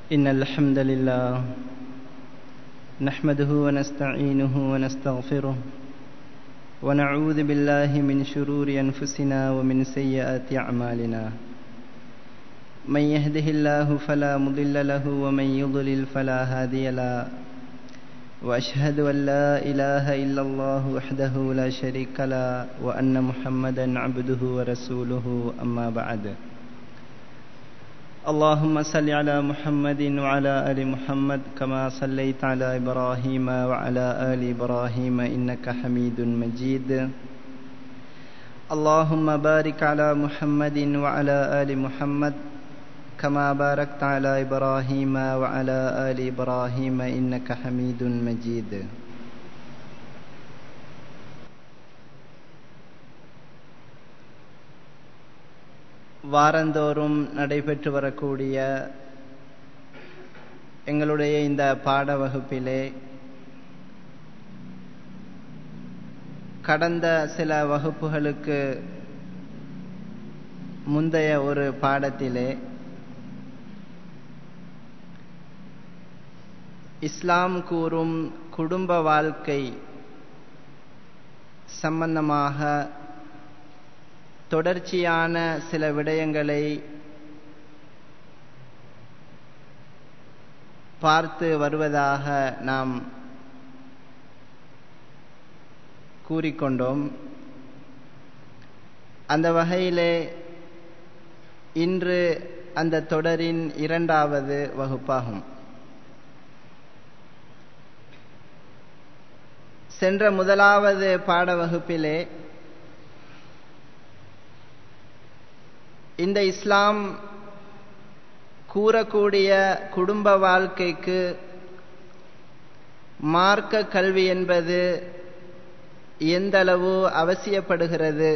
إن الحمد لله نحمده ونستعينه ونستغفره ونعوذ بالله من شرور أنفسنا ومن سيئات أعمالنا من يهده الله فلا مضل له ومن يضلل فلا هادي له وأشهد أن لا إله إلا الله وحده لا شريك له وأن محمدا عبده ورسوله أما بعد اللهم صل على محمد وعلى آل محمد كما صليت على إبراهيم وعلى آل إبراهيم إنك حميد مجيد اللهم بارك على محمد وعلى آل محمد كما باركت على إبراهيم وعلى آل إبراهيم إنك حميد مجيد வாரந்தோறும் நடைபெற்று வரக்கூடிய எங்களுடைய இந்த பாட வகுப்பிலே கடந்த சில வகுப்புகளுக்கு முந்தைய ஒரு பாடத்திலே இஸ்லாம் கூறும் குடும்ப வாழ்க்கை சம்பந்தமாக தொடர்ச்சியான சில விடயங்களை பார்த்து வருவதாக நாம் கூறிக்கொண்டோம் அந்த வகையிலே இன்று அந்த தொடரின் இரண்டாவது வகுப்பாகும் சென்ற முதலாவது பாட வகுப்பிலே இந்த இஸ்லாம் கூறக்கூடிய குடும்ப வாழ்க்கைக்கு மார்க்க கல்வி என்பது எந்தளவு அவசியப்படுகிறது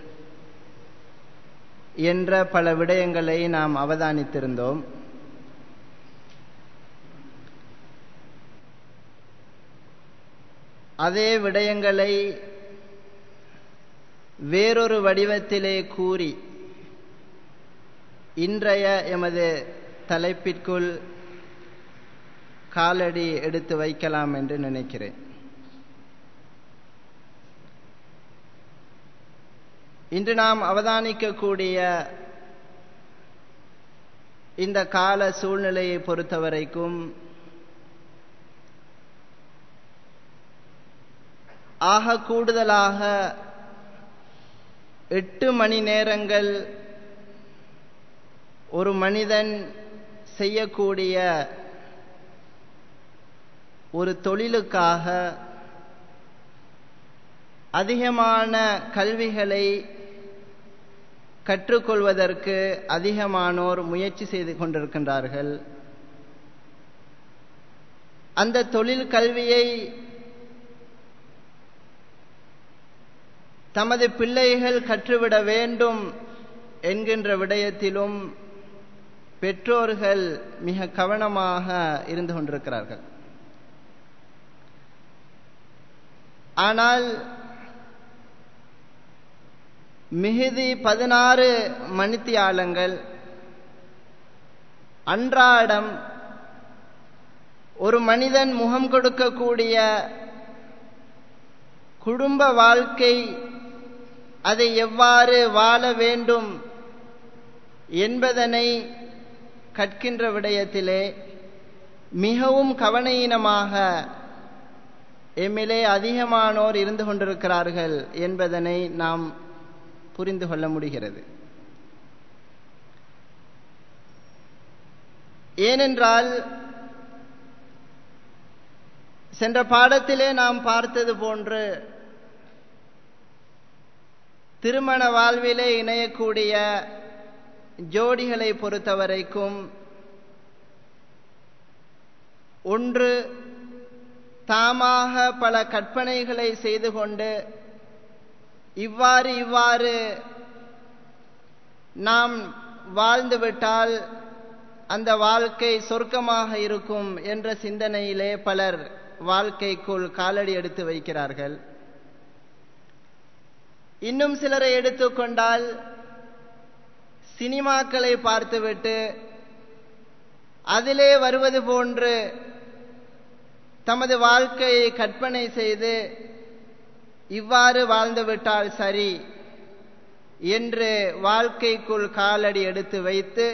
என்ற பல விடயங்களை நாம் அவதானித்திருந்தோம் அதே விடயங்களை வேறொரு வடிவத்திலே கூறி இன்றைய எமது தலைப்பிற்குள் காலடி எடுத்து வைக்கலாம் என்று நினைக்கிறேன் இன்று நாம் அவதானிக்கக்கூடிய இந்த கால சூழ்நிலையை பொறுத்தவரைக்கும் ஆக கூடுதலாக எட்டு மணி நேரங்கள் ஒரு மனிதன் செய்யக்கூடிய ஒரு தொழிலுக்காக அதிகமான கல்விகளை கற்றுக்கொள்வதற்கு அதிகமானோர் முயற்சி செய்து கொண்டிருக்கின்றார்கள் அந்த தொழில் கல்வியை தமது பிள்ளைகள் கற்றுவிட வேண்டும் என்கின்ற விடயத்திலும் பெற்றோர்கள் மிக கவனமாக இருந்து கொண்டிருக்கிறார்கள் ஆனால் மிகுதி பதினாறு மணித்தியாலங்கள் அன்றாடம் ஒரு மனிதன் முகம் கொடுக்கக்கூடிய குடும்ப வாழ்க்கை அதை எவ்வாறு வாழ வேண்டும் என்பதனை கற்கின்ற விடயத்திலே மிகவும் கவனையினமாக எம்மிலே அதிகமானோர் இருந்து கொண்டிருக்கிறார்கள் என்பதனை நாம் புரிந்து கொள்ள முடிகிறது ஏனென்றால் சென்ற பாடத்திலே நாம் பார்த்தது போன்று திருமண வாழ்விலே இணையக்கூடிய ஜோடிகளை பொறுத்தவரைக்கும் ஒன்று தாமாக பல கற்பனைகளை செய்து கொண்டு இவ்வாறு இவ்வாறு நாம் வாழ்ந்துவிட்டால் அந்த வாழ்க்கை சொர்க்கமாக இருக்கும் என்ற சிந்தனையிலே பலர் வாழ்க்கைக்குள் காலடி எடுத்து வைக்கிறார்கள் இன்னும் சிலரை எடுத்துக்கொண்டால் சினிமாக்களை பார்த்துவிட்டு அதிலே வருவது போன்று தமது வாழ்க்கையை கற்பனை செய்து இவ்வாறு வாழ்ந்துவிட்டால் சரி என்று வாழ்க்கைக்குள் காலடி எடுத்து வைத்து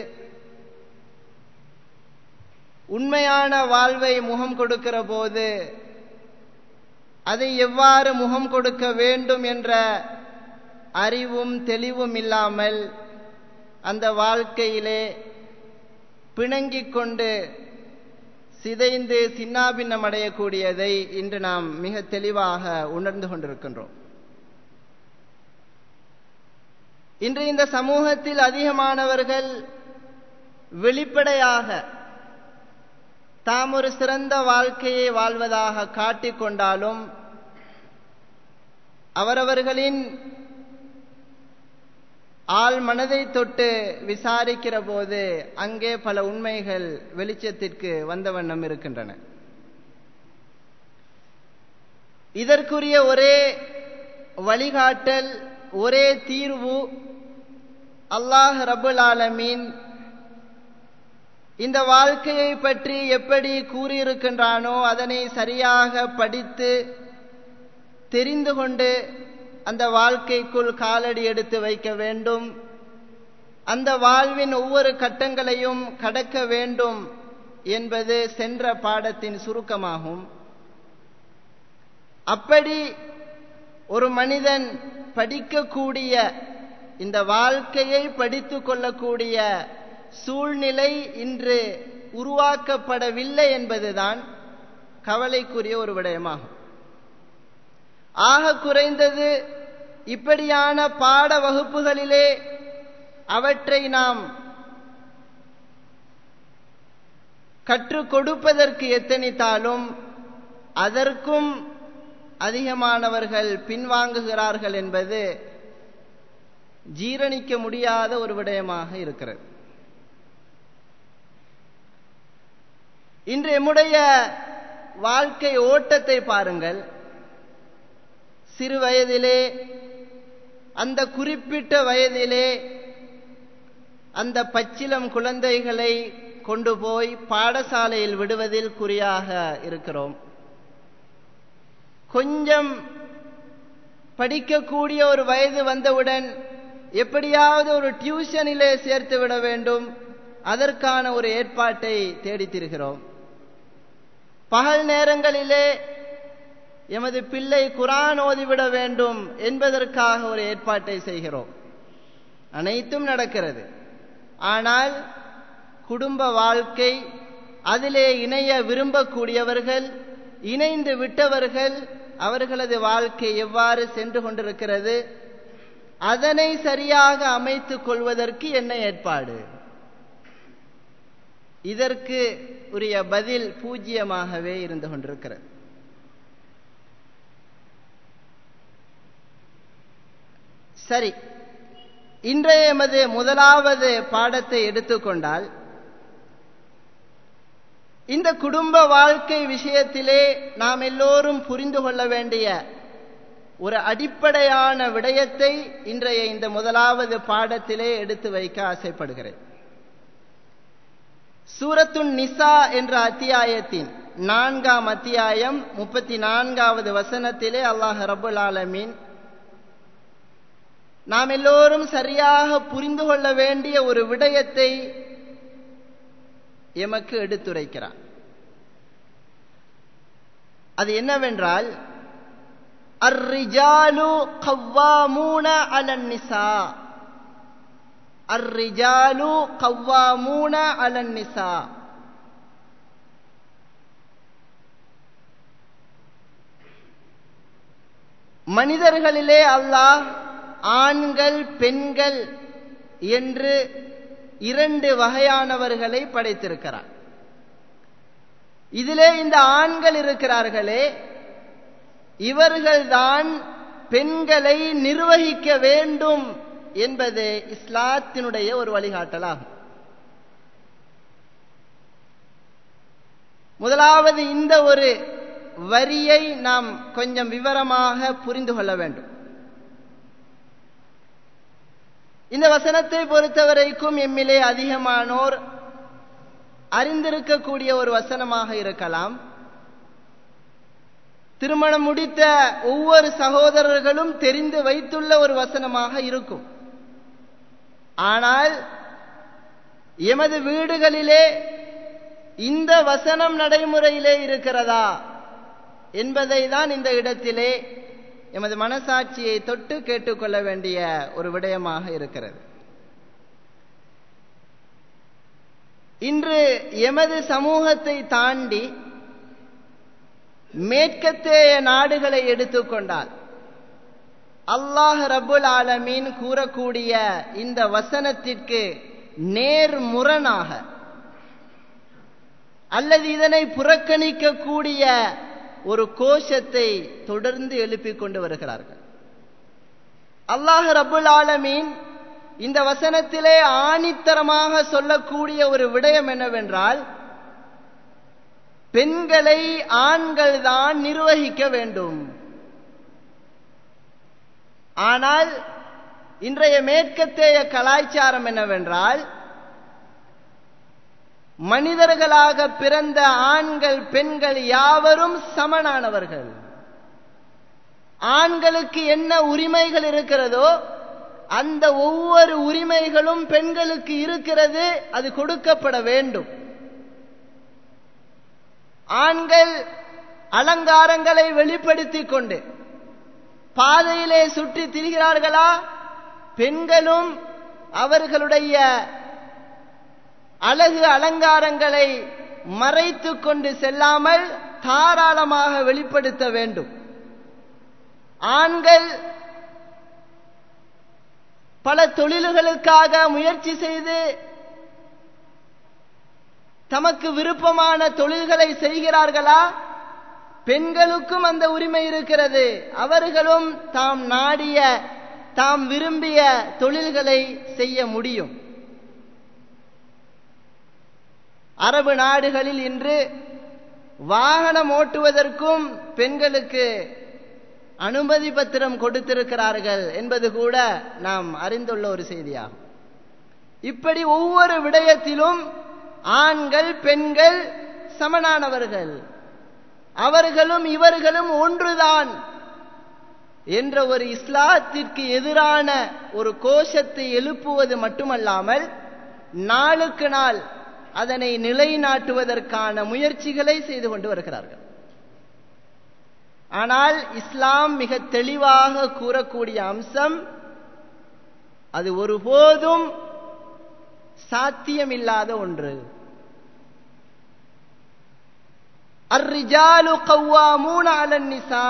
உண்மையான வாழ்வை முகம் கொடுக்கிற போது அதை எவ்வாறு முகம் கொடுக்க வேண்டும் என்ற அறிவும் தெளிவும் இல்லாமல் அந்த வாழ்க்கையிலே பிணங்கிக் கொண்டு சிதைந்து சின்னாபின்னம் அடையக்கூடியதை இன்று நாம் மிக தெளிவாக உணர்ந்து கொண்டிருக்கின்றோம் இன்று இந்த சமூகத்தில் அதிகமானவர்கள் வெளிப்படையாக தாம் ஒரு சிறந்த வாழ்க்கையை வாழ்வதாக காட்டிக்கொண்டாலும் அவரவர்களின் ஆள் மனதை தொட்டு விசாரிக்கிற போது அங்கே பல உண்மைகள் வெளிச்சத்திற்கு வந்த வண்ணம் இருக்கின்றன இதற்குரிய ஒரே வழிகாட்டல் ஒரே தீர்வு அல்லாஹ் ரபுல் ஆலமீன் இந்த வாழ்க்கையை பற்றி எப்படி கூறியிருக்கின்றானோ அதனை சரியாக படித்து தெரிந்து கொண்டு அந்த வாழ்க்கைக்குள் காலடி எடுத்து வைக்க வேண்டும் அந்த வாழ்வின் ஒவ்வொரு கட்டங்களையும் கடக்க வேண்டும் என்பது சென்ற பாடத்தின் சுருக்கமாகும் அப்படி ஒரு மனிதன் படிக்கக்கூடிய இந்த வாழ்க்கையை படித்து கொள்ளக்கூடிய சூழ்நிலை இன்று உருவாக்கப்படவில்லை என்பதுதான் கவலைக்குரிய ஒரு விடயமாகும் ஆக குறைந்தது இப்படியான பாட வகுப்புகளிலே அவற்றை நாம் கற்றுக் கொடுப்பதற்கு எத்தனித்தாலும் அதற்கும் அதிகமானவர்கள் பின்வாங்குகிறார்கள் என்பது ஜீரணிக்க முடியாத ஒரு விடயமாக இருக்கிறது இன்று எம்முடைய வாழ்க்கை ஓட்டத்தை பாருங்கள் சிறு வயதிலே அந்த குறிப்பிட்ட வயதிலே அந்த பச்சிலம் குழந்தைகளை கொண்டு போய் பாடசாலையில் விடுவதில் குறியாக இருக்கிறோம் கொஞ்சம் படிக்கக்கூடிய ஒரு வயது வந்தவுடன் எப்படியாவது ஒரு டியூஷனிலே சேர்த்து விட வேண்டும் அதற்கான ஒரு ஏற்பாட்டை தேடித்திருக்கிறோம் பகல் நேரங்களிலே எமது பிள்ளை குரான் ஓதிவிட வேண்டும் என்பதற்காக ஒரு ஏற்பாட்டை செய்கிறோம் அனைத்தும் நடக்கிறது ஆனால் குடும்ப வாழ்க்கை அதிலே இணைய விரும்பக்கூடியவர்கள் இணைந்து விட்டவர்கள் அவர்களது வாழ்க்கை எவ்வாறு சென்று கொண்டிருக்கிறது அதனை சரியாக அமைத்துக் கொள்வதற்கு என்ன ஏற்பாடு இதற்கு உரிய பதில் பூஜ்யமாகவே இருந்து கொண்டிருக்கிறது சரி இன்றைய எமது முதலாவது பாடத்தை எடுத்துக்கொண்டால் இந்த குடும்ப வாழ்க்கை விஷயத்திலே நாம் எல்லோரும் புரிந்து கொள்ள வேண்டிய ஒரு அடிப்படையான விடயத்தை இன்றைய இந்த முதலாவது பாடத்திலே எடுத்து வைக்க ஆசைப்படுகிறேன் சூரத்துன் நிசா என்ற அத்தியாயத்தின் நான்காம் அத்தியாயம் முப்பத்தி நான்காவது வசனத்திலே அல்லாஹ் ரபுல் ஆலமீன் நாம் எல்லோரும் சரியாக புரிந்து கொள்ள வேண்டிய ஒரு விடயத்தை எமக்கு எடுத்துரைக்கிறார் அது என்னவென்றால் அர்ரிஜாலு கவ்வாமூன அலன் நிசா அர்ரிஜாலு கவ்வாமூன அலன் நிசா மனிதர்களிலே அல்லாஹ் ஆண்கள் பெண்கள் என்று இரண்டு வகையானவர்களை படைத்திருக்கிறார் இதிலே இந்த ஆண்கள் இருக்கிறார்களே இவர்கள்தான் பெண்களை நிர்வகிக்க வேண்டும் என்பது இஸ்லாத்தினுடைய ஒரு வழிகாட்டலாகும் முதலாவது இந்த ஒரு வரியை நாம் கொஞ்சம் விவரமாக புரிந்து கொள்ள வேண்டும் இந்த வசனத்தை பொறுத்தவரைக்கும் எம்மிலே அதிகமானோர் அறிந்திருக்கக்கூடிய ஒரு வசனமாக இருக்கலாம் திருமணம் முடித்த ஒவ்வொரு சகோதரர்களும் தெரிந்து வைத்துள்ள ஒரு வசனமாக இருக்கும் ஆனால் எமது வீடுகளிலே இந்த வசனம் நடைமுறையிலே இருக்கிறதா என்பதை தான் இந்த இடத்திலே எமது மனசாட்சியை தொட்டு கேட்டுக்கொள்ள வேண்டிய ஒரு விடயமாக இருக்கிறது இன்று எமது சமூகத்தை தாண்டி மேற்கத்தேய நாடுகளை எடுத்துக்கொண்டால் அல்லாஹ் ரபுல் ஆலமீன் கூறக்கூடிய இந்த வசனத்திற்கு நேர்முரணாக அல்லது இதனை புறக்கணிக்கக்கூடிய ஒரு கோஷத்தை தொடர்ந்து எழுப்பிக் கொண்டு வருகிறார்கள் அல்லாஹ் ரபுல் ஆலமீன் இந்த வசனத்திலே ஆணித்தரமாக சொல்லக்கூடிய ஒரு விடயம் என்னவென்றால் பெண்களை ஆண்கள் தான் நிர்வகிக்க வேண்டும் ஆனால் இன்றைய மேற்கத்தேய கலாச்சாரம் என்னவென்றால் மனிதர்களாக பிறந்த ஆண்கள் பெண்கள் யாவரும் சமனானவர்கள் ஆண்களுக்கு என்ன உரிமைகள் இருக்கிறதோ அந்த ஒவ்வொரு உரிமைகளும் பெண்களுக்கு இருக்கிறது அது கொடுக்கப்பட வேண்டும் ஆண்கள் அலங்காரங்களை வெளிப்படுத்திக் கொண்டு பாதையிலே சுற்றி திரிகிறார்களா பெண்களும் அவர்களுடைய அழகு அலங்காரங்களை மறைத்து கொண்டு செல்லாமல் தாராளமாக வெளிப்படுத்த வேண்டும் ஆண்கள் பல தொழில்களுக்காக முயற்சி செய்து தமக்கு விருப்பமான தொழில்களை செய்கிறார்களா பெண்களுக்கும் அந்த உரிமை இருக்கிறது அவர்களும் தாம் நாடிய தாம் விரும்பிய தொழில்களை செய்ய முடியும் அரபு நாடுகளில் இன்று வாகனம் ஓட்டுவதற்கும் பெண்களுக்கு அனுமதி பத்திரம் கொடுத்திருக்கிறார்கள் என்பது கூட நாம் அறிந்துள்ள ஒரு செய்தியாகும் இப்படி ஒவ்வொரு விடயத்திலும் ஆண்கள் பெண்கள் சமனானவர்கள் அவர்களும் இவர்களும் ஒன்றுதான் என்ற ஒரு இஸ்லாத்திற்கு எதிரான ஒரு கோஷத்தை எழுப்புவது மட்டுமல்லாமல் நாளுக்கு நாள் அதனை நிலைநாட்டுவதற்கான முயற்சிகளை செய்து கொண்டு வருகிறார்கள் ஆனால் இஸ்லாம் மிக தெளிவாக கூறக்கூடிய அம்சம் அது ஒருபோதும் சாத்தியமில்லாத ஒன்று அர்ரிஜாலு கவ்வாமூன அலன் நிசா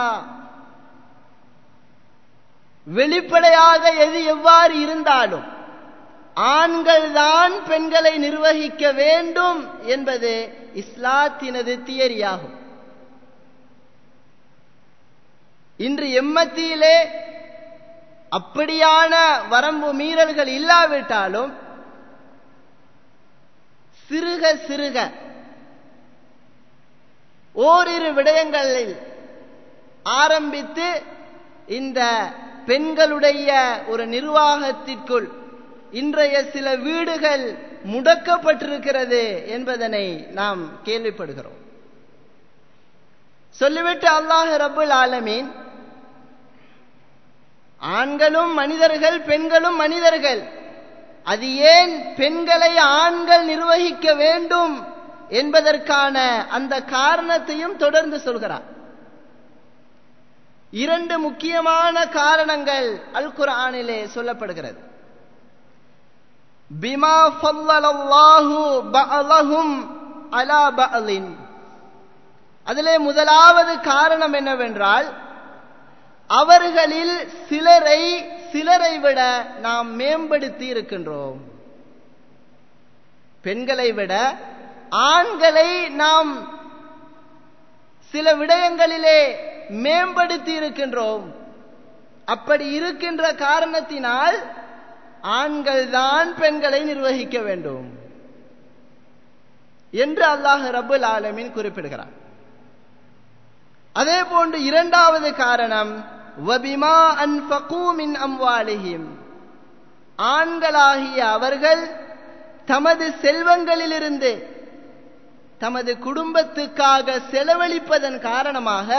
வெளிப்படையாக எது எவ்வாறு இருந்தாலும் ஆண்கள் தான் பெண்களை நிர்வகிக்க வேண்டும் என்பது இஸ்லாத்தினது தியரியாகும் இன்று எம்மத்தியிலே அப்படியான வரம்பு மீறல்கள் இல்லாவிட்டாலும் சிறுக சிறுக ஓரிரு விடயங்களில் ஆரம்பித்து இந்த பெண்களுடைய ஒரு நிர்வாகத்திற்குள் இன்றைய சில வீடுகள் முடக்கப்பட்டிருக்கிறது என்பதனை நாம் கேள்விப்படுகிறோம் சொல்லிவிட்டு அல்லாஹ் ரபுல் ஆலமீன் ஆண்களும் மனிதர்கள் பெண்களும் மனிதர்கள் அது ஏன் பெண்களை ஆண்கள் நிர்வகிக்க வேண்டும் என்பதற்கான அந்த காரணத்தையும் தொடர்ந்து சொல்கிறார் இரண்டு முக்கியமான காரணங்கள் அல் குர்ஆனிலே சொல்லப்படுகிறது பிமா ஃபல்லல்லாஹு பஅலஹும் அலா பஅலின் அதிலே முதலாவது காரணம் என்னவென்றால் அவர்களில் சிலரை சிலரை விட நாம் மேம்படுத்தி இருக்கின்றோம் பெண்களை விட ஆண்களை நாம் சில விடயங்களிலே மேம்படுத்தி இருக்கின்றோம் அப்படி இருக்கின்ற காரணத்தினால் ஆண்கள் தான் பெண்களை நிர்வகிக்க வேண்டும் என்று அல்லாஹ் ரபுல் ஆலமின் குறிப்பிடுகிறார் அதே போன்று இரண்டாவது காரணம் வபிமா அன்ஃபகூ மின் அம்வாலிஹிம் ஆண்களாகிய அவர்கள் தமது செல்வங்களிலிருந்து தமது குடும்பத்துக்காக செலவழிப்பதன் காரணமாக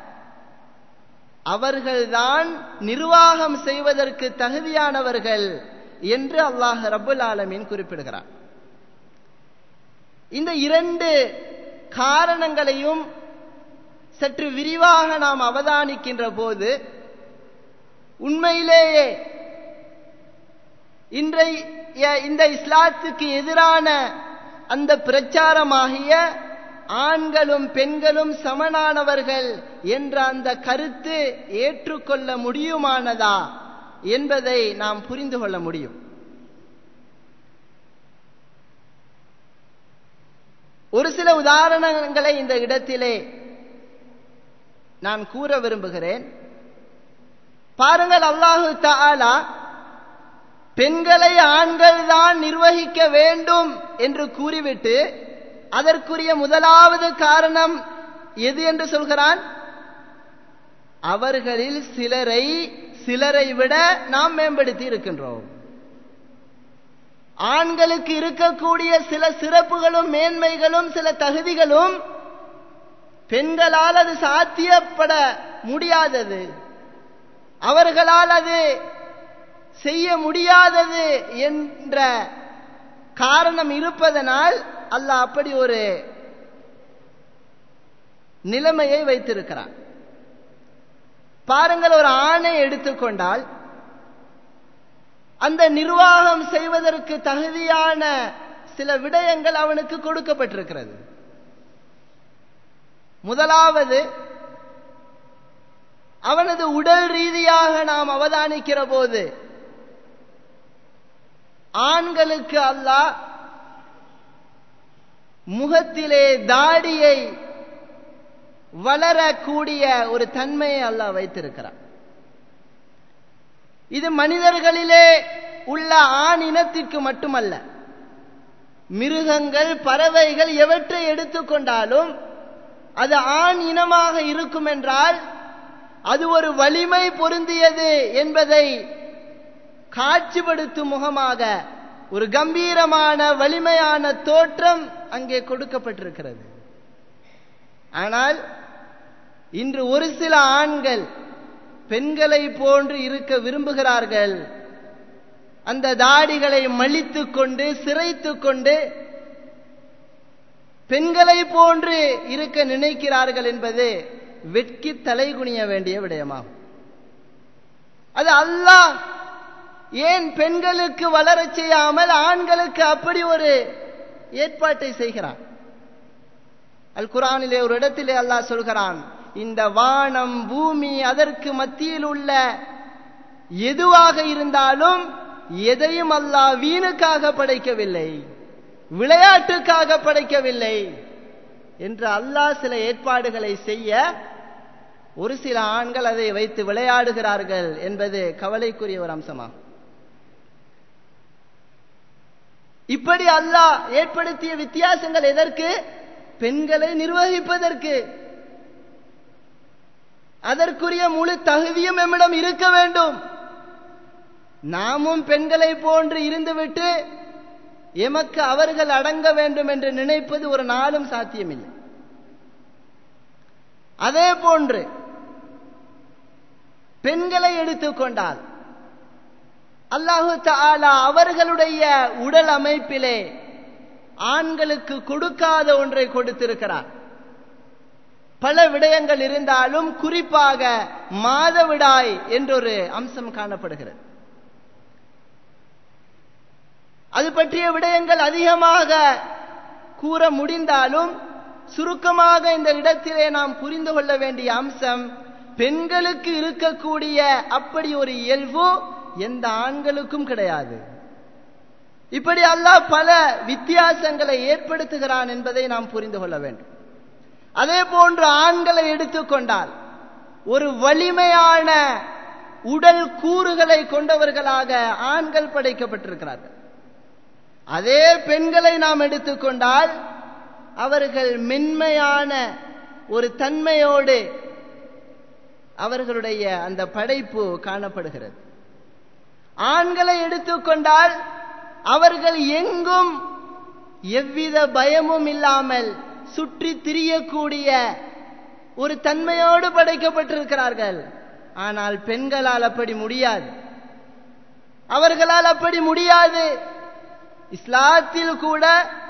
அவர்கள்தான் நிர்வாகம் செய்வதற்கு தகுதியானவர்கள் என்று அல்லாஹ் ரபுல் ஆலமீன் குறிப்பிடுகிறார் இந்த இரண்டு காரணங்களையும் சற்று விரிவாக நாம் அவதானிக்கின்ற போது உண்மையிலேயே இன்றைய இந்த இஸ்லாத்துக்கு எதிரான அந்த பிரச்சாரமாகிய ஆண்களும் பெண்களும் சமனானவர்கள் என்ற அந்த கருத்து ஏற்றுக்கொள்ள முடியுமானதா என்பதை நாம் புரிந்து கொள்ள முடியும் ஒரு சில உதாரணங்களை இந்த இடத்திலே நான் கூற விரும்புகிறேன் பாருங்கள் அல்லாஹு தாலா பெண்களை ஆண்கள் தான் நிர்வகிக்க வேண்டும் என்று கூறிவிட்டு அதற்குரிய முதலாவது காரணம் எது என்று சொல்கிறான் அவர்களில் சிலரை சிலரை விட நாம் மேம்படுத்தி இருக்கின்றோம் ஆண்களுக்கு இருக்கக்கூடிய சில சிறப்புகளும் மேன்மைகளும் சில தகுதிகளும் பெண்களால் அது சாத்தியப்பட முடியாதது அவர்களால் அது செய்ய முடியாதது என்ற காரணம் இருப்பதனால் அல்லாஹ் அப்படி ஒரு நிலைமையை வைத்திருக்கிறான் பாருங்கள் ஒரு ஆணை எடுத்துக்கொண்டால் அந்த நிர்வாகம் செய்வதற்கு தகுதியான சில விடயங்கள் அவனுக்கு கொடுக்கப்பட்டிருக்கிறது முதலாவது அவனது உடல் ரீதியாக நாம் அவதானிக்கிற போது ஆண்களுக்கு அல்லாஹ் முகத்திலே தாடியை வளரக்கூடிய ஒரு தன்மையை அல்லாஹ் வைத்திருக்கிறார் இது மனிதர்களிலே உள்ள ஆண் இனத்திற்கு மட்டுமல்ல மிருகங்கள் பறவைகள் எவற்றை எடுத்துக்கொண்டாலும் அது ஆண் இனமாக இருக்கும் என்றால் அது ஒரு வலிமை பொருந்தியது என்பதை காட்சிப்படுத்தும் முகமாக ஒரு கம்பீரமான வலிமையான தோற்றம் அங்கே கொடுக்கப்பட்டிருக்கிறது ஆனால் இன்று ஒரு சில ஆண்கள் பெண்களை போன்று இருக்க விரும்புகிறார்கள் அந்த தாடிகளை மலித்து கொண்டு சிரைத்து கொண்டு பெண்களை போன்று இருக்க நினைக்கிறார்கள் என்பது வெட்கி தலைகுனிய வேண்டிய விடயமாகும் அது அல்லாஹ் ஏன் பெண்களுக்கு வளரச் செய்யாமல் ஆண்களுக்கு அப்படி ஒரு ஏற்பாட்டை செய்கிறான் அல் குரானிலே ஒரு இடத்திலே அல்லாஹ் சொல்கிறான் இந்த வானம் பூமி அதற்கு மத்தியில் உள்ள எதுவாக இருந்தாலும் எதையும் அல்லாஹ் வீணுக்காக படைக்கவில்லை விளையாட்டுக்காக படைக்கவில்லை என்று அல்லாஹ் சில ஏற்பாடுகளை செய்ய ஒரு சில ஆண்கள் அதை வைத்து விளையாடுகிறார்கள் என்பது கவலைக்குரிய ஒரு அம்சமாகும் இப்படி அல்லாஹ் ஏற்படுத்திய வித்தியாசங்கள் எதற்கு பெண்களை நிர்வகிப்பதற்கு அதற்குரிய முழு தகுதியும் நம்மிடம் இருக்க வேண்டும் நாமும் பெண்களை போன்று இருந்துவிட்டு எமக்கு அவர்கள் அடங்க வேண்டும் என்று நினைப்பது ஒரு நாளும் சாத்தியமில்லை அதே போன்று பெண்களை எடுத்துக்கொண்டால் அல்லாஹு தாலா அவர்களுடைய உடல் அமைப்பிலே ஆண்களுக்கு கொடுக்காத ஒன்றை கொடுத்திருக்கிறார் பல விடயங்கள் இருந்தாலும் குறிப்பாக மாதவிடாய் என்றொரு அம்சம் காணப்படுகிறது அது பற்றிய விடயங்கள் அதிகமாக கூற முடிந்தாலும் சுருக்கமாக இந்த இடத்திலே நாம் புரிந்து கொள்ள வேண்டிய அம்சம் பெண்களுக்கு இருக்கக்கூடிய அப்படி ஒரு இயல்பு எந்த ஆண்களுக்கும் கிடையாது இப்படி அல்லாஹ் பல வித்தியாசங்களை ஏற்படுத்துகிறான் என்பதை நாம் புரிந்து கொள்ள வேண்டும் அதே போன்று ஆண்களை எடுத்துக்கொண்டால் ஒரு வலிமையான உடல் கூறுகளை கொண்டவர்களாக ஆண்கள் படைக்கப்பட்டிருக்கிறார்கள் அதே பெண்களை நாம் எடுத்துக்கொண்டால் அவர்கள் மென்மையான ஒரு தன்மையோடு அவர்களுடைய அந்த படைப்பு காணப்படுகிறது ஆண்களை எடுத்துக்கொண்டால் அவர்கள் எங்கும் எவ்வித பயமும் இல்லாமல் சுற்றி திரியக்கூடிய ஒரு தன்மையோடு படைக்கப்பட்டிருக்கிறார்கள் ஆனால் பெண்களால் அப்படி முடியாது அவர்களால் அப்படி முடியாது இஸ்லாத்தில் கூட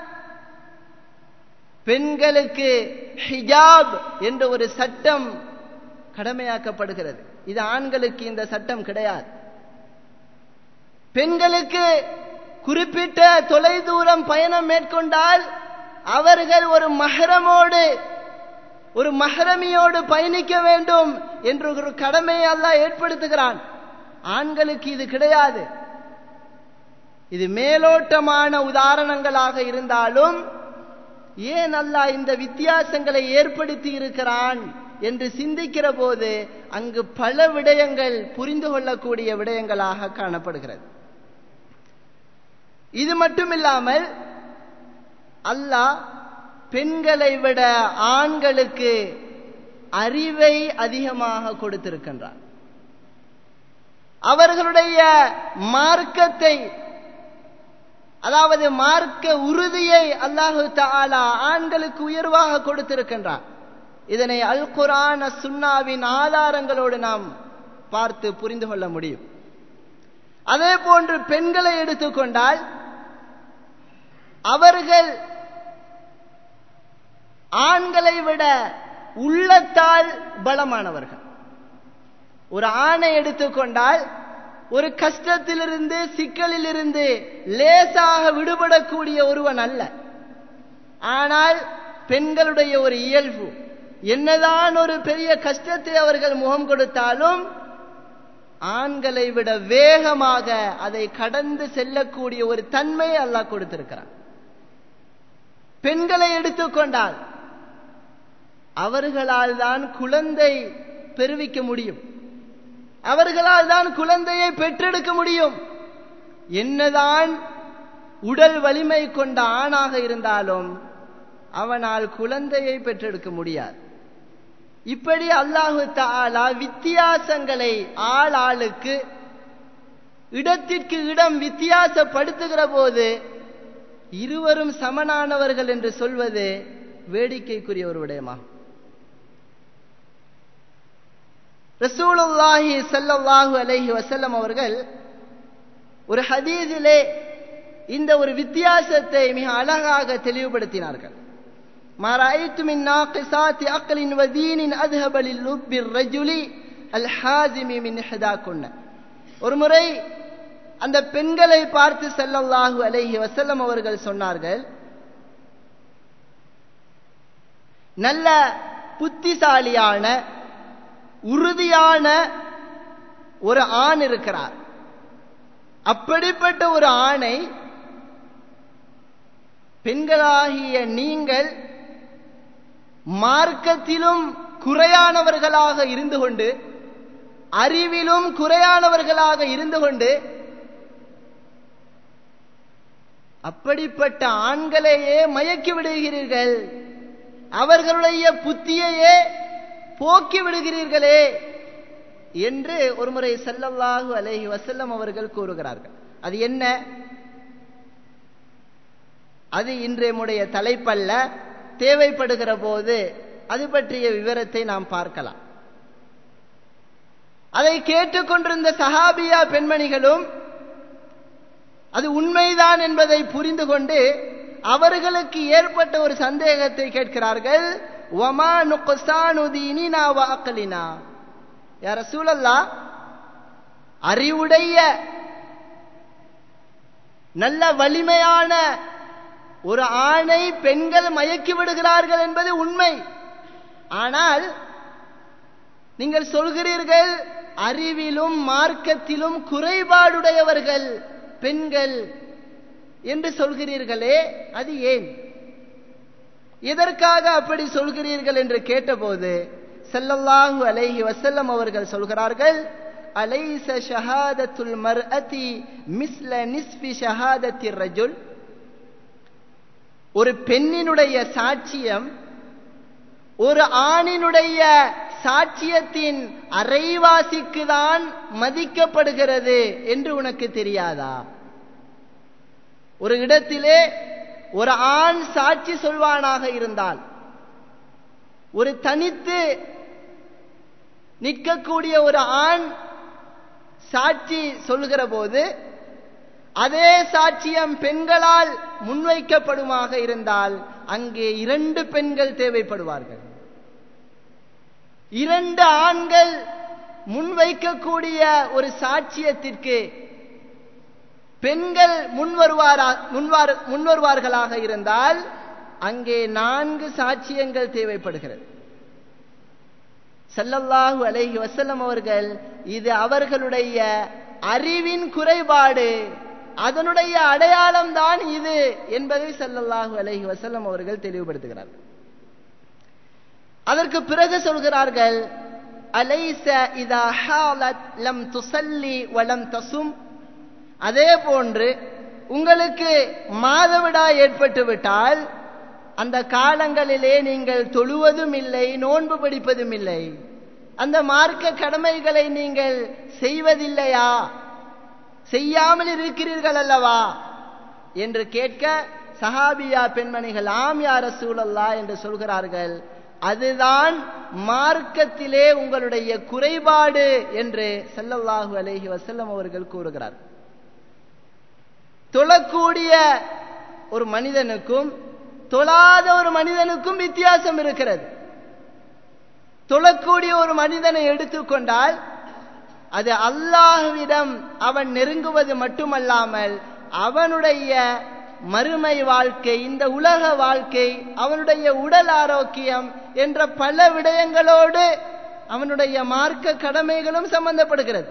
பெண்களுக்கு ஹிஜாப் என்ற ஒரு சட்டம் கடமையாக்கப்படுகிறது இது ஆண்களுக்கு இந்த சட்டம் கிடையாது பெண்களுக்கு குறிப்பிட்ட தொலைதூரம் பயணம் மேற்கொண்டால் அவர்கள் ஒரு மஹரமோடு ஒரு மஹரமியோடு பயணிக்க வேண்டும் என்ற ஒரு கடமையை அல்லாஹ் ஏற்படுத்துகிறான் ஆண்களுக்கு இது கிடையாது இது மேலோட்டமான உதாரணங்களாக இருந்தாலும் ஏன் அல்லாஹ் இந்த வித்தியாசங்களை ஏற்படுத்தி இருக்கிறான் என்று சிந்திக்கிற போது அங்கு பல விடயங்கள் புரிந்து கொள்ளக்கூடிய விடயங்களாக காணப்படுகிறது இது மட்டுமில்லாமல் அல்லாஹ் பெண்களை விட ஆண்களுக்கு அறிவை அதிகமாக கொடுத்திருக்கின்றார் அவர்களுடைய மார்க்கத்தை அதாவது மார்க்க உறுதியை அல்லாஹு தாலா ஆண்களுக்கு உயர்வாக கொடுத்திருக்கின்றார் இதனை அல் குரான் சுன்னாவின் ஆதாரங்களோடு நாம் பார்த்து புரிந்து கொள்ள முடியும் அதே போன்று பெண்களை எடுத்துக்கொண்டால் அவர்கள் ஆண்களை விட உள்ளத்தால் பலமானவர்கள் ஒரு ஆணை எடுத்துக்கொண்டால் ஒரு கஷ்டத்திலிருந்து சிக்கலிலிருந்து லேசாக விடுபடக்கூடிய ஒருவன் அல்ல ஆனால் பெண்களுடைய ஒரு இயல்பு என்னதான் ஒரு பெரிய கஷ்டத்தை அவர்கள் முகம் கொடுத்தாலும் ஆண்களை விட வேகமாக அதை கடந்து செல்லக்கூடிய ஒரு தன்மையை அல்லாஹ் கொடுத்திருக்கிறான் பெண்களை எடுத்துக்கொண்டால் அவர்களால் தான் குழந்தை பெருவிக்க முடியும் அவர்களால் தான் குழந்தையை பெற்றெடுக்க முடியும் என்னதான் உடல் வலிமை கொண்ட ஆணாக இருந்தாலும் அவனால் குழந்தையை பெற்றெடுக்க முடியாது இப்படி அல்லாஹு தாலா வித்தியாசங்களை ஆள் ஆளுக்கு இடத்திற்கு இடம் வித்தியாசப்படுத்துகிற போது இருவரும் சமனானவர்கள் என்று சொல்வது வேடிக்கைக்குரிய ஒரு விடயமாகும் ரசூலுல்லாஹி சல்லல்லாஹு அலைஹி வசல்லம் அவர்கள் ஒரு ஹதீஸிலே இந்த ஒரு வித்தியாசத்தை மிக அழகாக தெளிவுபடுத்தினார்கள் ما رأيت من ناقصات عقل ودين أذهب للب الرجل الحازم من إحداكن ஒரு முறை அந்த பெண்களை பார்த்து செல்லல்லாஹு அலைஹி வசல்லம் அவர்கள் சொன்னார்கள் நல்ல புத்திசாலியான உறுதியான ஒரு ஆண் இருக்கிறார் அப்படிப்பட்ட ஒரு ஆணை பெண்களாகிய நீங்கள் மார்க்கத்திலும் குறையானவர்களாக இருந்து கொண்டு அறிவிலும் குறையானவர்களாக இருந்து கொண்டு அப்படிப்பட்ட ஆண்களையே மயக்கி விடுகிறீர்கள் அவர்களுடைய புத்தியையே போக்கி விடுகிறீர்களே என்று ஒருமுறை செல்லல்லாஹு அலைஹி வசல்லம் அவர்கள் கூறுகிறார்கள் அது என்ன அது இன்றைய தலைப்பல்ல தேவைப்படுகிற போது அது பற்றிய விவரத்தை நாம் பார்க்கலாம் அதை கேட்டுக்கொண்டிருந்த சஹாபியா பெண்மணிகளும் அது உண்மைதான் என்பதை புரிந்து கொண்டு அவர்களுக்கு ஏற்பட்ட ஒரு சந்தேகத்தை கேட்கிறார்கள் ஒமா நுகசானுதீனினா வாக்கலினா யார சூழல்லா அறிவுடைய நல்ல வலிமையான ஒரு ஆணை பெண்கள் மயக்கி விடுகிறார்கள் என்பது உண்மை ஆனால் நீங்கள் சொல்கிறீர்கள் அறிவிலும் மார்க்கத்திலும் குறைபாடுடையவர்கள் பெண்கள் என்று சொல்கிறீர்களே அது ஏன் எதற்காக அப்படி சொல்கிறீர்கள் என்று கேட்டபோது செல்லல்லாஹு அலைஹி வசல்லம் அவர்கள் சொல்கிறார்கள் அலைச ஷஹாதத்துல் மர்அதி மிஸ்ல நிஸ்பி ஷஹாதத்தி ரஜுல் ஒரு பெண்ணினுடைய சாட்சியம் ஒரு ஆணினுடைய சாட்சியத்தின் அரைவாசிக்கு தான் மதிக்கப்படுகிறது என்று உனக்கு தெரியாதா ஒரு இடத்திலே ஒரு ஆண் சாட்சி சொல்வானாக இருந்தால் ஒரு தனித்து நிற்கக்கூடிய ஒரு ஆண் சாட்சி சொல்கிற போது அதே சாட்சியம் பெண்களால் முன்வைக்கப்படுமாக இருந்தால் அங்கே இரண்டு பெண்கள் தேவைப்படுவார்கள் இரண்டு ஆண்கள் முன்வைக்கக்கூடிய ஒரு சாட்சியத்திற்கு பெண்கள் முன்வருவாரா முன்வார் முன்வருவார்களாக இருந்தால் அங்கே நான்கு சாட்சியங்கள் தேவைப்படுகிறது சல்லல்லாஹு அலைஹி வசல்லம் அவர்கள் இது அவர்களுடைய அறிவின் குறைபாடு அதனுடைய அடையாளம் தான் இது என்பதை சல்லல்லாஹு அலைஹி வசல்லம் அவர்கள் தெளிவுபடுத்துகிறார்கள் அதற்கு பிறகு சொல்கிறார்கள் அலைச இதா ஹாலத் லம் துசல்லி வலம் தசும் அதே போன்று உங்களுக்கு மாதவிடா ஏற்பட்டு விட்டால் அந்த காலங்களிலே நீங்கள் தொழுவதும் இல்லை நோன்பு படிப்பதும் இல்லை அந்த மார்க்க கடமைகளை நீங்கள் செய்வதில்லையா செய்யாமல் இருக்கிறீர்கள் அல்லவா என்று கேட்க சஹாபியா பெண்மணிகள் ஆம் யார சூழல்லா என்று சொல்கிறார்கள் அதுதான் மார்க்கத்திலே உங்களுடைய குறைபாடு என்று சல்லல்லாஹு அலைஹி வசல்லம் அவர்கள் கூறுகிறார் தொழக்கூடிய ஒரு மனிதனுக்கும் தொழாத ஒரு மனிதனுக்கும் வித்தியாசம் இருக்கிறது தொழக்கூடிய ஒரு மனிதனை எடுத்துக்கொண்டால் அது அல்லாஹுவிடம் அவன் நெருங்குவது மட்டுமல்லாமல் அவனுடைய மறுமை வாழ்க்கை இந்த உலக வாழ்க்கை அவனுடைய உடல் ஆரோக்கியம் என்ற பல விடயங்களோடு அவனுடைய மார்க்க கடமைகளும் சம்பந்தப்படுகிறது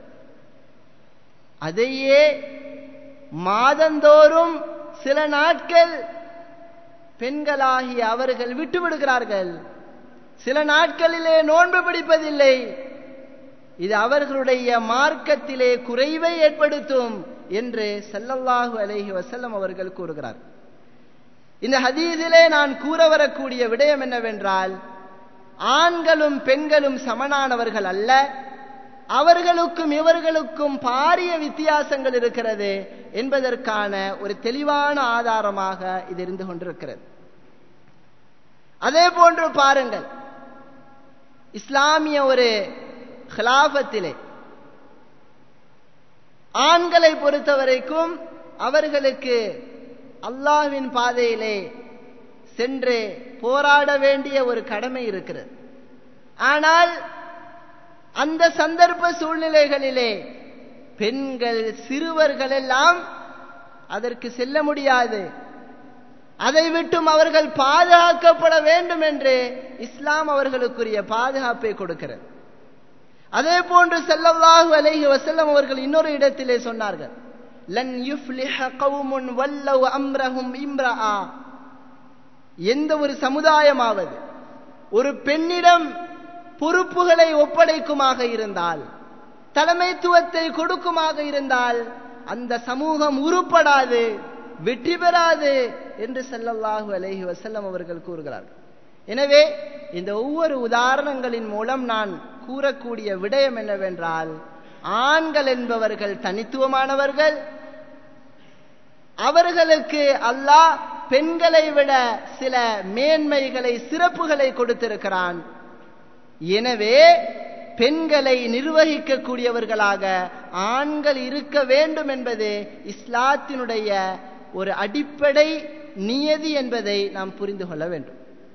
அதையே மாதந்தோறும் சில நாட்கள் பெண்களாகிய அவர்கள் விட்டு விடுகிறார்கள் சில நாட்களிலே நோன்பு பிடிப்பதில்லை இது அவர்களுடைய மார்க்கத்திலே குறைவை ஏற்படுத்தும் என்று சல்லல்லாஹு அலைஹி வசல்லம் அவர்கள் கூறுகிறார் இந்த ஹதீஸிலே நான் கூற வரக்கூடிய விடயம் என்னவென்றால் ஆண்களும் பெண்களும் சமனானவர்கள் அல்ல அவர்களுக்கும் இவர்களுக்கும் பாரிய வித்தியாசங்கள் இருக்கிறது என்பதற்கான ஒரு தெளிவான ஆதாரமாக இது இருந்து கொண்டிருக்கிறது அதே போன்று பாருங்கள் இஸ்லாமிய ஒரு ஹிலாபத்திலே ஆண்களை பொறுத்தவரைக்கும் அவர்களுக்கு அல்லாஹ்வின் பாதையிலே சென்று போராட வேண்டிய ஒரு கடமை இருக்கிறது ஆனால் அந்த சந்தர்ப்ப சூழ்நிலைகளிலே பெண்கள் சிறுவர்கள் எல்லாம் அதற்கு செல்ல முடியாது அதை விட்டும் அவர்கள் பாதுகாக்கப்பட வேண்டும் என்று இஸ்லாம் அவர்களுக்குரிய பாதுகாப்பை கொடுக்கிறது அதே போன்று செல்லல்லாஹு அலைஹி வசல்லம் அவர்கள் இன்னொரு இடத்திலே சொன்னார்கள் லன் யுஃப்லிஹ கவுமுன் வல்லவ் அம்ரஹும் இம்ரஆ எந்த ஒரு சமுதாயமாவது ஒரு பெண்ணிடம் பொறுப்புகளை ஒப்படைக்குமாக இருந்தால் தலைமைத்துவத்தை கொடுக்குமாக இருந்தால் அந்த சமூகம் உருப்படாது வெற்றி பெறாது என்று செல்லல்லாஹு அலைஹி வசல்லம் அவர்கள் கூறுகிறார்கள் எனவே இந்த ஒவ்வொரு உதாரணங்களின் மூலம் நான் கூறக்கூடிய விடயம் என்னவென்றால் ஆண்கள் என்பவர்கள் தனித்துவமானவர்கள் அவர்களுக்கு அல்லாஹ் பெண்களை விட சில மேன்மைகளை சிறப்புகளை கொடுத்திருக்கிறான் எனவே பெண்களை நிர்வகிக்கக்கூடியவர்களாக ஆண்கள் இருக்க வேண்டும் என்பது இஸ்லாத்தினுடைய ஒரு அடிப்படை நியதி என்பதை நாம் புரிந்து கொள்ள வேண்டும்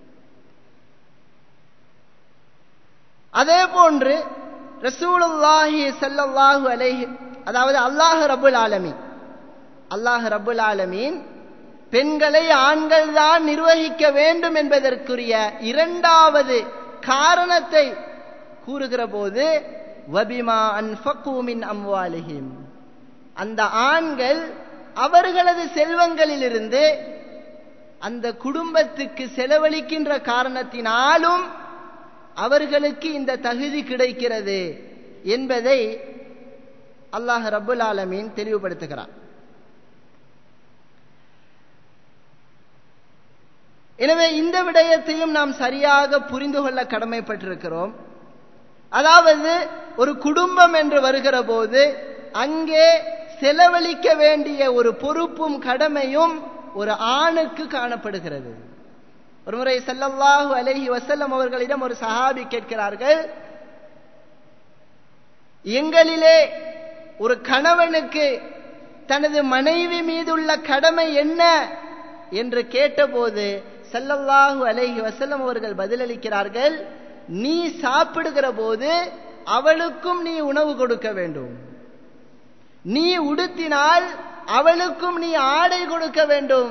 அதே போன்று ரசூலுல்லாஹி சல்லல்லாஹு அலைஹி அதாவது அல்லாஹ் ரபுல் ஆலமி அல்லாஹ் ரபுல் ஆலமீன் பெண்களை ஆண்கள் தான் நிர்வகிக்க வேண்டும் என்பதற்குரிய இரண்டாவது காரணத்தை கூறுகிற போது வபிமா அன்ஃபகூமின் அம்வாலிஹிம் அந்த ஆண்கள் அவர்களது செல்வங்களிலிருந்து அந்த குடும்பத்துக்கு செலவழிக்கின்ற காரணத்தினாலும் அவர்களுக்கு இந்த தகுதி கிடைக்கிறது என்பதை அல்லாஹ் ரபுல் ஆலமீன் தெளிவுபடுத்துகிறார் எனவே இந்த விடயத்தையும் நாம் சரியாக புரிந்து கொள்ள கடமைப்பட்டிருக்கிறோம் அதாவது ஒரு குடும்பம் என்று வருகிற போது அங்கே செலவழிக்க வேண்டிய ஒரு பொறுப்பும் கடமையும் ஒரு ஆணுக்கு காணப்படுகிறது ஒருமுறை ஸல்லல்லாஹு அலைஹி வஸல்லம் அவர்களிடம் ஒரு சஹாபி கேட்கிறார்கள் எங்களிலே ஒரு கணவனுக்கு தனது மனைவி மீதுள்ள கடமை என்ன என்று கேட்டபோது ஸல்லல்லாஹு அலைஹி வஸல்லம் அவர்கள் பதிலளிக்கிறார்கள் நீ சாப்பிடுகிற போது அவளுக்கும் நீ உணவு கொடுக்க வேண்டும் நீ உடுத்தினால் அவளுக்கும் நீ ஆடை கொடுக்க வேண்டும்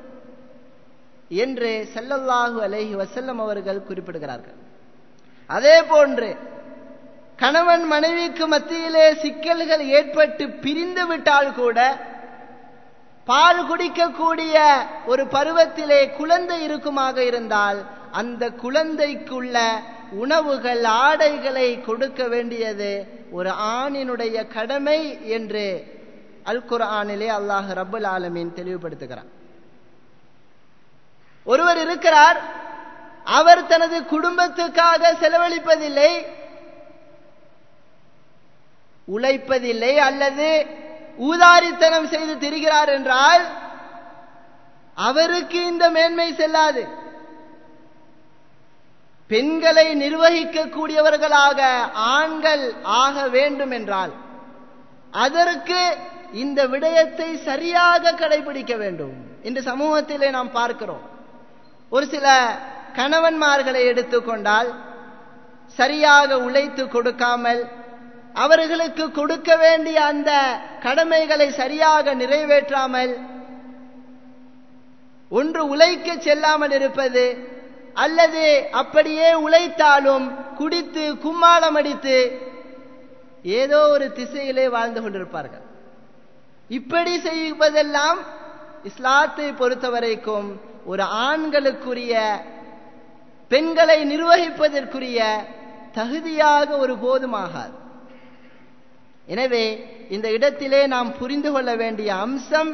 என்று ஸல்லல்லாஹு அலைஹி வஸல்லம் அவர்கள் குறிப்பிடுகிறார்கள் அதே போன்று கணவன் மனைவிக்கு மத்தியிலே சிக்கல்கள் ஏற்பட்டு பிரிந்து விட்டால் கூட பால் குடிக்கக்கூடிய ஒரு பருவத்திலே குழந்தை இருக்குமாக இருந்தால் அந்த குழந்தைக்குள்ள உணவுகள் ஆடைகளை கொடுக்க வேண்டியது ஒரு ஆணினுடைய கடமை என்று அல் குர்ஆனிலே அல்லாஹ் ரப்புல் ஆலமீன் தெளிவுபடுத்துகிறார் ஒருவர் இருக்கிறார் அவர் தனது குடும்பத்துக்காக செலவழிப்பதில்லை உழைப்பதில்லை அல்லது ஊதாரித்தனம் செய்து திரிகிறார் என்றால் அவருக்கு இந்த மேன்மை செல்லாது பெண்களை நிர்வகிக்கக்கூடியவர்களாக ஆண்கள் ஆக வேண்டும் என்றால் அதற்கு இந்த விடயத்தை சரியாக கடைபிடிக்க வேண்டும் இந்த சமூகத்திலே நாம் பார்க்கிறோம் ஒரு சில கணவன்மார்களை எடுத்துக்கொண்டால் சரியாக உழைத்து கொடுக்காமல் அவர்களுக்கு கொடுக்க வேண்டிய அந்த கடமைகளை சரியாக நிறைவேற்றாமல் ஒன்று உழைக்க செல்லாமல் இருப்பது அல்லது அப்படியே உழைத்தாலும் குடித்து கும்மாளம் அடித்து ஏதோ ஒரு திசையிலே வாழ்ந்து கொண்டிருப்பார்கள் இப்படி செய்வதெல்லாம் இஸ்லாத்தை பொறுத்தவரைக்கும் ஒரு ஆண்களுக்குரிய பெண்களை நிர்வகிப்பதற்குரிய தகுதியாக ஒரு போதுமாகாது எனவே இந்த இடத்திலே நாம் புரிந்து கொள்ள வேண்டிய அம்சம்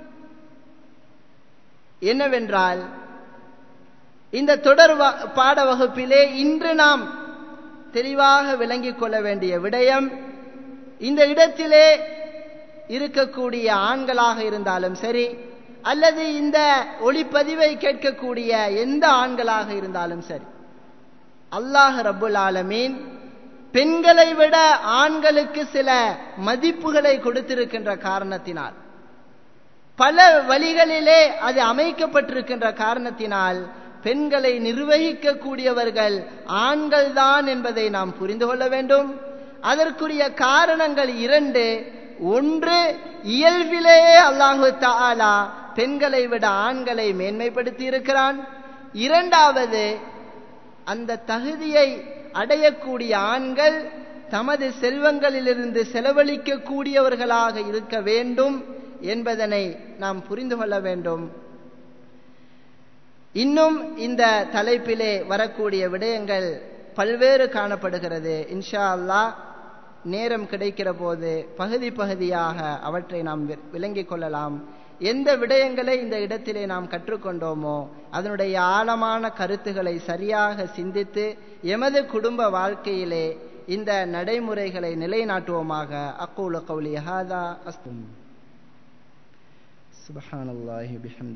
என்னவென்றால் இந்த தொடர் பாட வகுப்பிலே இன்று நாம் தெளிவாக விளங்கிக் கொள்ள வேண்டிய விடயம் இந்த இடத்திலே இருக்கக்கூடிய ஆண்களாக இருந்தாலும் சரி அல்லது இந்த ஒளிப்பதிவை கேட்கக்கூடிய எந்த ஆண்களாக இருந்தாலும் சரி அல்லாஹ் ரபுல் ஆலமீன் பெண்களை விட ஆண்களுக்கு சில மதிப்புகளை கொடுத்திருக்கின்ற காரணத்தினால் பல வழிகளிலே அது அமைக்கப்பட்டிருக்கின்ற காரணத்தினால் பெண்களை நிர்வகிக்கக்கூடியவர்கள் ஆண்கள்தான் என்பதை நாம் புரிந்து கொள்ள வேண்டும் அதற்குரிய காரணங்கள் இரண்டு ஒன்று இயல்பிலேயே அல்லாஹு தாலா பெண்களை விட ஆண்களை மேன்மைப்படுத்தி இருக்கிறான் இரண்டாவது அந்த தகுதியை அடையக்கூடிய ஆண்கள் தமது செல்வங்களிலிருந்து செலவழிக்க கூடியவர்களாக இருக்க வேண்டும் என்பதனை நாம் புரிந்து கொள்ள வேண்டும் இன்னும் இந்த தலைப்பிலே வரக்கூடிய விடயங்கள் பல்வேறு காணப்படுகிறது இன்ஷா அல்லாஹ் நேரம் கிடைக்கிற போது பகுதி பகுதியாக அவற்றை நாம் விளங்கிக் கொள்ளலாம் எந்த விடயங்களை இந்த இடத்திலே நாம் கற்றுக்கொண்டோமோ அதனுடைய ஆழமான கருத்துக்களை சரியாக சிந்தித்து எமது குடும்ப வாழ்க்கையிலே இந்த நடைமுறைகளை நிலைநாட்டுவோமாக அக்கூல கௌலி ஹாதா அஸ்தும் சுபஹானல்லாஹி பிஹம்